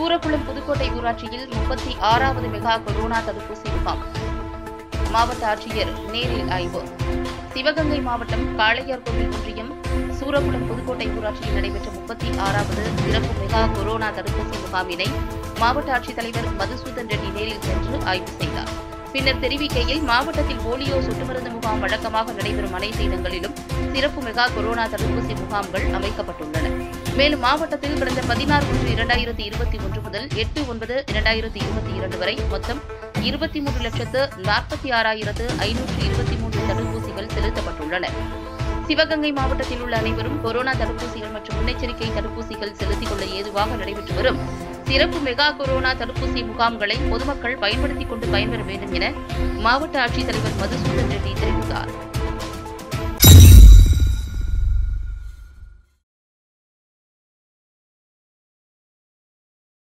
சூரக்குளம் புதுக்கோட்டை ஊராட்சியில் முப்பத்தி ஆறாவது மெகா கொரோனா தடுப்பூசி முகாம் மாவட்ட ஆட்சியர் நேரில் ஆய்வு சிவகங்கை மாவட்டம் காளையார்கோவில் ஒன்றியம் சூரக்குளம் புதுக்கோட்டை ஊராட்சியில் நடைபெற்ற முப்பத்தி ஆறாவது சிறப்பு மெகா கொரோனா தடுப்பூசி முகாமினை மாவட்ட ஆட்சித்தலைவர் மதுசூதன் ரெட்டி நேரில் சென்று ஆய்வு செய்தார் பின்னர் தெரிவிக்கையில் மாவட்டத்தில் போலியோ சொட்டு மருந்து முகாம் வழக்கமாக நடைபெறும் அனைத்து இடங்களிலும் சிறப்பு மெகா கொரோனா தடுப்பூசி முகாம்கள் அமைக்கப்பட்டுள்ளன மேலும் மாவட்டத்தில் கடந்த பதினாறு ஒன்று இரண்டாயிரத்தி இருபத்தி ஒன்று முதல் எட்டு ஒன்பது இரண்டாயிரத்தி இருபத்தி இரண்டு வரை மொத்தம் இருபத்தி மூன்று லட்சத்து நாற்பத்தி ஆறாயிரத்து ஐநூற்று இருபத்தி மூன்று தடுப்பூசிகள் செலுத்தப்பட்டுள்ளன சிவகங்கை மாவட்டத்தில் உள்ள அனைவரும் கொரோனா தடுப்பூசிகள் மற்றும் முன்னெச்சரிக்கை தடுப்பூசிகள் செலுத்திக் கொள்ள ஏதுவாக நடைபெற்று வரும் சிறப்பு மெகா கொரோனா தடுப்பூசி முகாம்களை பொதுமக்கள் பயன்படுத்திக் கொண்டு பயன்பெற வேண்டும் என மாவட்ட ஆட்சித்தலைவர் மதுசூதன் ரெட்டி தெரிவித்தார்